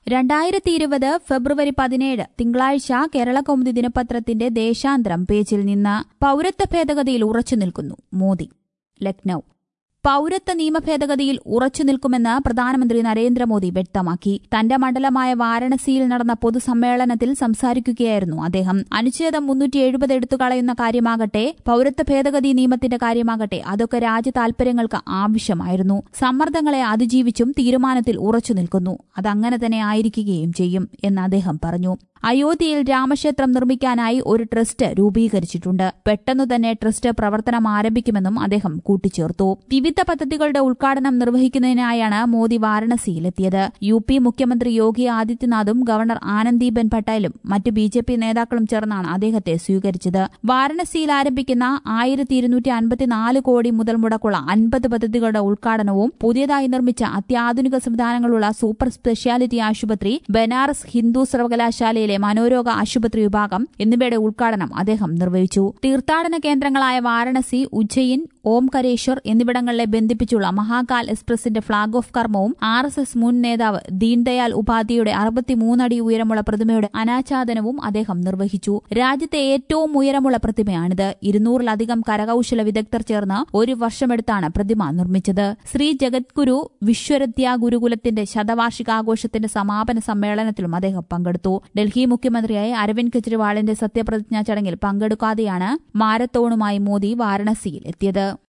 രണ്ടായിരത്തി ഇരുപത് ഫെബ്രുവരി പതിനേഴ് തിങ്കളാഴ്ച കേരളകൗമുദി ദിനപത്രത്തിന്റെ ദേശാന്തരം പേജിൽ നിന്ന് പൌരത്വ ഭേദഗതിയിൽ ഉറച്ചു നിൽക്കുന്നു മോദി ലക്നൌ പൌരത്വ നിയമ ഭേദഗതിയിൽ ഉറച്ചു നിൽക്കുമെന്ന് പ്രധാനമന്ത്രി നരേന്ദ്രമോദി വ്യക്തമാക്കി തന്റെ മണ്ഡലമായ വാരണസിയിൽ നടന്ന പൊതുസമ്മേളനത്തിൽ സംസാരിക്കുകയായിരുന്നു അദ്ദേഹം അനുച്ഛേദം മുന്നൂറ്റി എഴുപത് എടുത്തുകളയുന്ന കാര്യമാകട്ടെ പൌരത്വ ഭേദഗതി നിയമത്തിന്റെ കാര്യമാകട്ടെ അതൊക്കെ രാജ്യ താൽപര്യങ്ങൾക്ക് ആവശ്യമായിരുന്നു സമ്മർദ്ദങ്ങളെ അതിജീവിച്ചും തീരുമാനത്തിൽ ഉറച്ചു നിൽക്കുന്നു അതങ്ങനെ തന്നെ ആയിരിക്കുകയും ചെയ്യും എന്ന് അദ്ദേഹം പറഞ്ഞു അയോധ്യയിൽ രാമക്ഷേത്രം നിർമ്മിക്കാനായി ഒരു ട്രസ്റ്റ് രൂപീകരിച്ചിട്ടുണ്ട് പെട്ടെന്നു തന്നെ ട്രസ്റ്റ് പ്രവർത്തനം ആരംഭിക്കുമെന്നും അദ്ദേഹം കൂട്ടിച്ചേർത്തു വിവിധ പദ്ധതികളുടെ ഉദ്ഘാടനം നിർവഹിക്കുന്നതിനായാണ് മോദി വാരണസിയിലെത്തിയത് യു പി മുഖ്യമന്ത്രി യോഗി ആദിത്യനാഥും ഗവർണർ ആനന്ദീബെൻ പട്ടേലും മറ്റ് ബി ജെ പി നേതാക്കളും ചേർന്നാണ് അദ്ദേഹത്തെ സ്വീകരിച്ചത് വാരണസിയിൽ ആരംഭിക്കുന്ന ആയിരത്തി ഇരുന്നൂറ്റി അൻപത്തിനാല് കോടി മുതൽ മുടക്കുള്ള അൻപത് പദ്ധതികളുടെ ഉദ്ഘാടനവും പുതിയതായി നിർമ്മിച്ച അത്യാധുനിക സംവിധാനങ്ങളുള്ള സൂപ്പർ സ്പെഷ്യാലിറ്റി ആശുപത്രി ബനാറസ് ഹിന്ദു സർവകലാശാലയിലെ മനോരോഗ ആശുപത്രി വിഭാഗം എന്നിവയുടെ ഉദ്ഘാടനം അദ്ദേഹം നിർവഹിച്ചു തീർത്ഥാടന കേന്ദ്രങ്ങളായ വാരണസി ഉജ്ജയിൻ ഓംകരേശ്വർ എന്നിവിടങ്ങളിലെ ബന്ധിപ്പിച്ചുള്ള മഹാകാൽ എക്സ്പ്രസിന്റെ ഫ്ളാഗ് ഓഫ് കർമ്മവും ആർ എസ് എസ് മുൻ നേതാവ് ദീൻദയാൽ ഉപാധ്യയുടെ അറുപത്തിമൂന്നടി ഉയരമുള്ള പ്രതിമയുടെ അനാച്ഛാദനവും അദ്ദേഹം നിർവഹിച്ചു രാജ്യത്തെ ഏറ്റവും ഉയരമുള്ള പ്രതിമയാണിത് ഇരുന്നൂറിലധികം കരകൌശല വിദഗ്ധർ ചേർന്ന് ഒരു വർഷമെടുത്താണ് പ്രതിമ നിർമ്മിച്ചത് ശ്രീ ജഗദ്ഗുരു വിശ്വരത്യ ഗുരുകുലത്തിന്റെ ശതവാർഷികാഘോഷത്തിന്റെ സമാപന സമ്മേളനത്തിലും അദ്ദേഹം പങ്കെടുത്തു ഡൽഹി മുഖ്യമന്ത്രിയായി അരവിന്ദ് കെജ്രിവാളിന്റെ സത്യപ്രതിജ്ഞാ ചടങ്ങിൽ പങ്കെടുക്കാതെയാണ് മാരത്തോണുമായി മോദി വാരണസിയിൽ എത്തിയത്